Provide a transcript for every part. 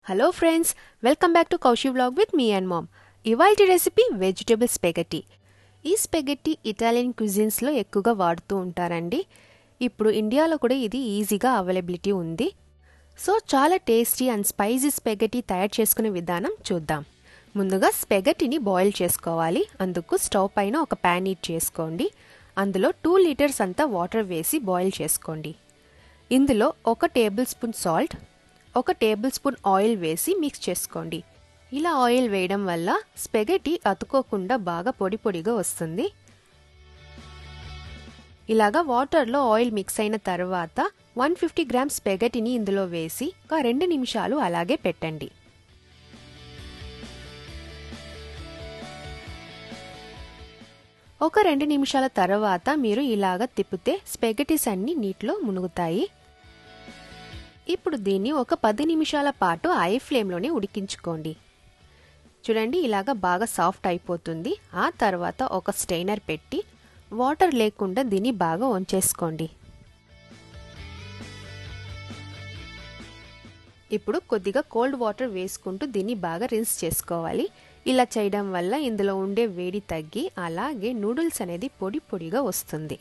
hello friends welcome back to Kaushi vlog with me and mom ఇవాల్టి recipe vegetable spaghetti ఈ spaghetti Italian క్విజిన్స్లో ఎక్కువగా వాడుతూ ఉంటారండి ఇప్పుడు ఇండియాలో కూడా ఇది ఈజీగా అవైలబిలిటీ ఉంది సో చాలా టేస్టీ అండ్ స్పైసీ స్పెగటీ తయారు చేసుకునే విధానం చూద్దాం ముందుగా స్పెగటీని బాయిల్ చేసుకోవాలి అందుకు స్టవ్ పైన ఒక ప్యాన్ హీట్ చేసుకోండి అందులో టూ లీటర్స్ అంతా వాటర్ వేసి బాయిల్ చేసుకోండి ఇందులో ఒక టేబుల్ స్పూన్ సాల్ట్ ఒక టేబుల్ స్పూన్ ఆయిల్ వేసి మిక్స్ చేసుకోండి ఇలా ఆయిల్ వేయడం వల్ల స్పెగటీ అతుకోకుండా బాగా పొడి పొడిగా వస్తుంది ఇలాగా వాటర్లో ఆయిల్ మిక్స్ అయిన తర్వాత వన్ ఫిఫ్టీ గ్రామ్స్ స్పెగటీని ఇందులో వేసి ఒక రెండు నిమిషాలు అలాగే పెట్టండి ఒక రెండు నిమిషాల తర్వాత మీరు ఇలాగ తిప్పితే స్పెగటీస్ అన్ని నీటిలో మునుగుతాయి ఇప్పుడు దీన్ని ఒక పది నిమిషాల పాటు ఐ ఫ్లేమ్లోనే ఉడికించుకోండి చూడండి ఇలాగ బాగా సాఫ్ట్ అయిపోతుంది ఆ తర్వాత ఒక స్టెయినర్ పెట్టి వాటర్ లేకుండా దీన్ని బాగా వంచేసుకోండి ఇప్పుడు కొద్దిగా కోల్డ్ వాటర్ వేసుకుంటూ దీన్ని బాగా రిన్స్ చేసుకోవాలి ఇలా చేయడం వల్ల ఇందులో ఉండే వేడి తగ్గి అలాగే నూడిల్స్ అనేది పొడి పొడిగా వస్తుంది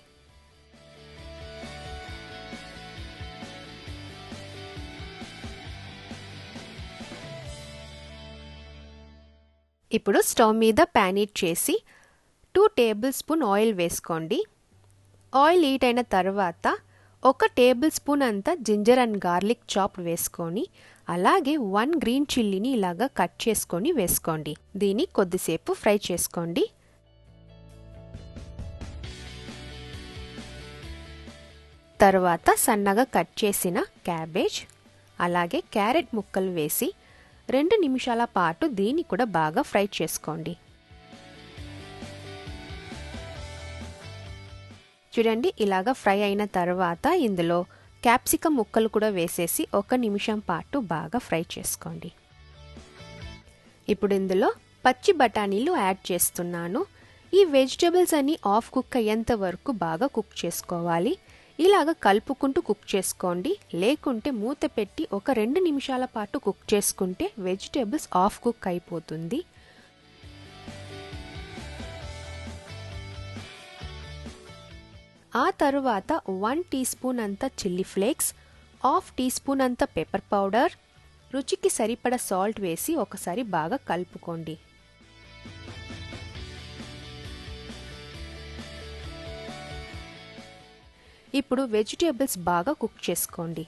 ఇప్పుడు స్టవ్ మీద ప్యాన్ హీట్ చేసి టూ టేబుల్ స్పూన్ ఆయిల్ వేసుకోండి ఆయిల్ హీట్ అయిన తర్వాత ఒక టేబుల్ స్పూన్ అంతా జింజర్ అండ్ గార్లిక్ చాప్ వేసుకొని అలాగే వన్ గ్రీన్ చిల్లీని ఇలాగా కట్ చేసుకొని వేసుకోండి దీన్ని కొద్దిసేపు ఫ్రై చేసుకోండి తర్వాత సన్నగా కట్ చేసిన క్యాబేజ్ అలాగే క్యారెట్ ముక్కలు వేసి రెండు నిమిషాల పాటు దీన్ని కూడా బాగా ఫ్రై చేసుకోండి చూడండి ఇలాగా ఫ్రై అయిన తర్వాత ఇందులో క్యాప్సికమ్ ముక్కలు కూడా వేసేసి ఒక నిమిషం పాటు బాగా ఫ్రై చేసుకోండి ఇప్పుడు ఇందులో పచ్చి బఠానీలు యాడ్ చేస్తున్నాను ఈ వెజిటేబుల్స్ అన్ని ఆఫ్ కుక్ అయ్యేంత వరకు బాగా కుక్ చేసుకోవాలి ఇలాగ కలుపుకుంటూ కుక్ చేసుకోండి లేకుంటే మూత పెట్టి ఒక రెండు నిమిషాల పాటు కుక్ చేసుకుంటే వెజిటేబుల్స్ ఆఫ్ కుక్ అయిపోతుంది ఆ తరువాత వన్ టీ స్పూన్ అంత chilli flakes half teaspoon అంత పెప్పర్ పౌడర్ రుచికి సరిపడ సాల్ట్ వేసి ఒకసారి బాగా కలుపుకోండి ఇప్పుడు వెజిటేబుల్స్ బాగా కుక్ చేసుకోండి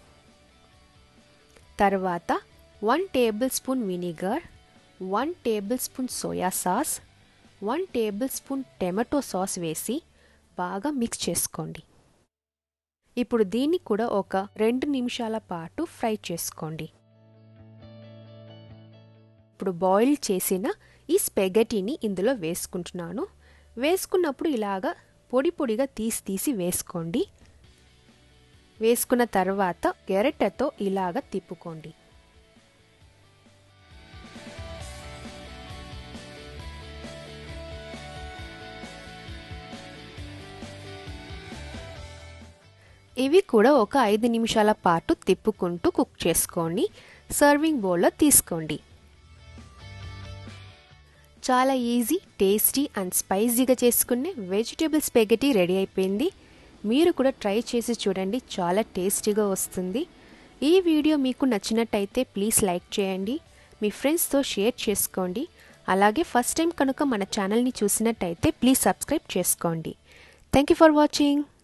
తర్వాత one tablespoon vinegar one tablespoon soya sauce one tablespoon tomato sauce వేసి బాగా మిక్స్ చేసుకోండి ఇప్పుడు దీన్ని కూడా ఒక రెండు నిమిషాల పాటు ఫ్రై చేసుకోండి ఇప్పుడు బాయిల్ చేసిన ఈ స్పెగటీని ఇందులో వేసుకుంటున్నాను వేసుకున్నప్పుడు ఇలాగా పొడి పొడిగా తీసి తీసి వేసుకోండి వేసుకున్న తర్వాత గెరెటతో ఇలాగ తిప్పుకోండి ఇవి కూడా ఒక ఐదు నిమిషాల పాటు తిప్పుకుంటూ కుక్ చేసుకొని సర్వింగ్ బౌల్లో తీసుకోండి చాలా ఈజీ టేస్టీ అండ్ స్పైసీగా చేసుకునే వెజిటేబుల్ స్పెగటీ రెడీ అయిపోయింది మీరు కూడా ట్రై చేసి చూడండి చాలా టేస్టీగా వస్తుంది ఈ వీడియో మీకు నచ్చినట్టయితే ప్లీజ్ లైక్ చేయండి మీ ఫ్రెండ్స్తో షేర్ చేసుకోండి అలాగే ఫస్ట్ టైం కనుక మన ఛానల్ని చూసినట్టయితే ప్లీజ్ సబ్స్క్రైబ్ చేసుకోండి థ్యాంక్ యూ ఫర్ వాచింగ్